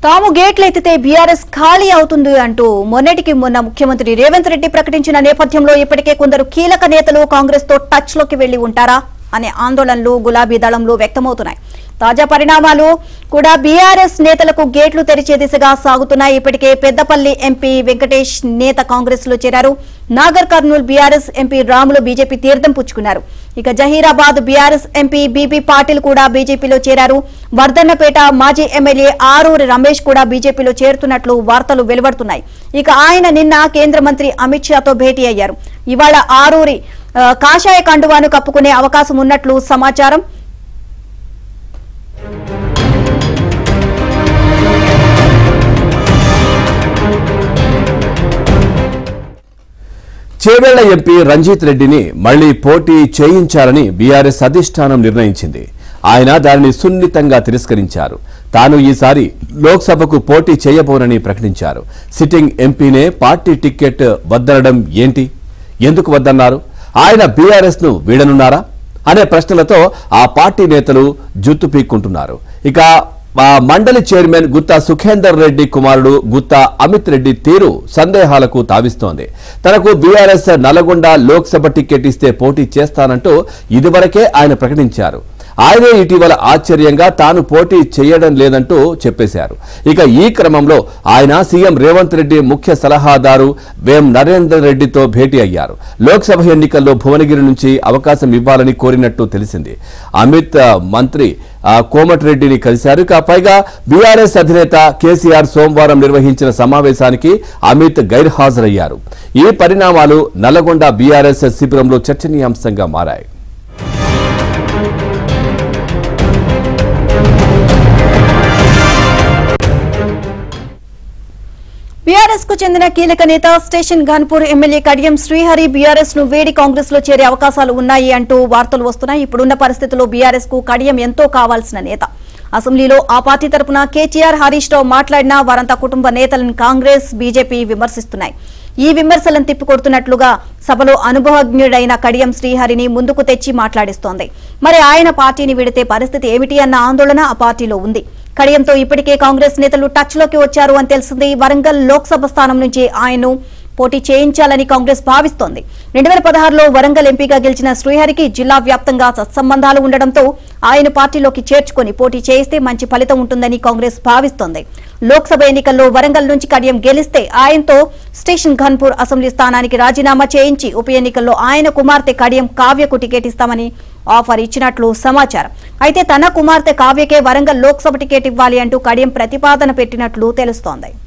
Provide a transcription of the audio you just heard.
తాము గేట్లు ఎత్తితే బీఆర్ఎస్ ఖాళీ అవుతుంది అంటూ మొన్నటికి మొన్న ముఖ్యమంత్రి రేవంత్ రెడ్డి ప్రకటించిన నేపథ్యంలో ఇప్పటికే కొందరు కీలక నేతలు కాంగ్రెస్ తో టచ్ లోకి వెళ్లి ఉంటారా అనే ఆందోళనలు గులాబీ దళంలో వ్యక్తమవుతున్నాయి తాజా పరిణామాలు కూడా బీఆర్ఎస్ నేతలకు గేట్లు తెరిచే దిశగా సాగుతున్నాయి ఇప్పటికే పెద్దపల్లి ఎంపీ వెంకటేష్ నేత కాంగ్రెస్ లో చేరారు Nagar Kurnool BRS MP Ramulu BJP తీర్థం పుచ్చుకున్నారు ఇక జహీరాబాద్ బీఆర్ఎస్ ఎంపీ బీబీ పాటిల్ కూడా బీజేపీలో చేరారు వర్ధన్నపేట మాజీ ఎమ్మెల్యే ఆరూరి రమేష్ కూడా బీజేపీలో చేరుతున్నట్లు వార్తలు వెలువడుతున్నాయి ఇక ఆయన నిన్న కేంద్ర మంత్రి అమిత్ షాతో భేటీ అయ్యారు ఇవాళ ఆరూరి ఆ, కాషాయ కండువాను కప్పుకునే అవకాశం ఉన్నట్లు సమాచారం చేవేళ్ల ఎంపీ రంజిత్ రెడ్డిని మళ్లీ పోటీ చేయించాలని బీఆర్ఎస్ అధిష్టానం నిర్ణయించింది ఆయన దానిని సున్నితంగా తిరస్కరించారు తాను ఈసారి లోక్సభకు పోటీ చేయబోనని ప్రకటించారు సిట్టింగ్ ఎంపీనే పార్టీ టికెట్ వద్దనడం ఏంటి ఎందుకు వద్దన్నారు ఆయన బీఆర్ఎస్ ను వీడనున్నారా అనే ప్రశ్నలతో ఆ పార్టీ నేతలు జుత్తు పీక్కుంటున్నారు ఇక ఆ మండలి చైర్మన్ గుత్తా సుఖేందర్ రెడ్డి కుమారుడు గుత్తా అమిత్ రెడ్డి తీరు సందేహాలకు తావిస్తోంది తనకు బీఆర్ఎస్ నల్గొండ లోక్సభ టికెట్ ఇస్తే పోటీ చేస్తానంటూ ఇదివరకే ఆయన ప్రకటించారు ఆయనే ఇటీవల ఆశ్చర్యంగా తాను పోటీ చేయడం లేదంటూ చెప్పేశారు ఇక ఈ క్రమంలో ఆయన సీఎం రేవంత్ రెడ్డి ముఖ్య సలహాదారు వేం నరేందర్ రెడ్డితో భేటీ అయ్యారు లోక్సభ ఎన్నికల్లో భువనగిరి నుంచి అవకాశం ఇవ్వాలని కోరినట్టు తెలిసింది అమిత్ ఆ, మంత్రి ఆ, కోమటిరెడ్డిని కలిశారు ఇక పైగా బీఆర్ఎస్ అధినేత కేసీఆర్ సోమవారం నిర్వహించిన సమావేశానికి అమిత్ గైర్హాజరయ్యారు ఈ పరిణామాలు నల్లగొండ బీఆర్ఎస్ శిబిరంలో చర్చనీయాంశంగా మారాయి బీఆర్ఎస్ కు చెందిన కీలక నేత station Ghanpur MLA Kadiyam Srihari BRS ను వేడి కాంగ్రెస్ లో చేరే అవకాశాలు ఉన్నాయి అంటూ వార్తలు వస్తున్నాయి ఇప్పుడున్న పరిస్థితుల్లో బీఆర్ఎస్ కు కడియం ఎంతో కావాల్సిన నేత అసెంబ్లీలో ఆ పార్టీ తరపున కేటీఆర్ హరీష్ రావు మాట్లాడినా వారంతా కుటుంబ నేతలను కాంగ్రెస్ బీజేపీ విమర్శిస్తున్నాయి ఈ విమర్శలను తిప్పికొడుతున్నట్లుగా సభలో అనుభవజ్ఞుడైన కడియం శ్రీహరిని ముందుకు తెచ్చి మాట్లాడిస్తోంది మరి ఆయన పార్టీని విడితే పరిస్థితి ఏమిటి అన్న ఆందోళన ఆ పార్టీలో ఉంది కడియంతో ఇప్పటికే కాంగ్రెస్ నేతలు టచ్ లోకి వచ్చారు అని తెలిసింది వరంగల్ లోక్సభ స్థానం నుంచి ఆయన్ను పోటీ చేయించాలని కాంగ్రెస్ భావిస్తోంది రెండు వేల పదహారులో వరంగల్ ఎంపీగా గెలిచిన శ్రీహరికి జిల్లా వ్యాప్తంగా సత్సంబంధాలు ఉండడంతో ఆయన పార్టీలోకి చేర్చుకొని పోటీ చేయిస్తే మంచి ఫలితం ఉంటుందని కాంగ్రెస్ భావిస్తోంది లోక్సభ ఎన్నికల్లో వరంగల్ నుంచి కడియం గెలిస్తే ఆయనతో స్టేషన్ ఘన్పూర్ అసెంబ్లీ స్థానానికి రాజీనామా చేయించి ఉప ఎన్నికల్లో ఆయన కుమార్తె కడియం కావ్యకు టికెట్ ఇస్తామని ఆఫర్ ఇచ్చినట్లు సమాచారం అయితే తన కుమార్తె కావ్యకే వరంగల్ లోక్సభ టికెట్ ఇవ్వాలి అంటూ కడియం ప్రతిపాదన పెట్టినట్లు తెలుస్తోంది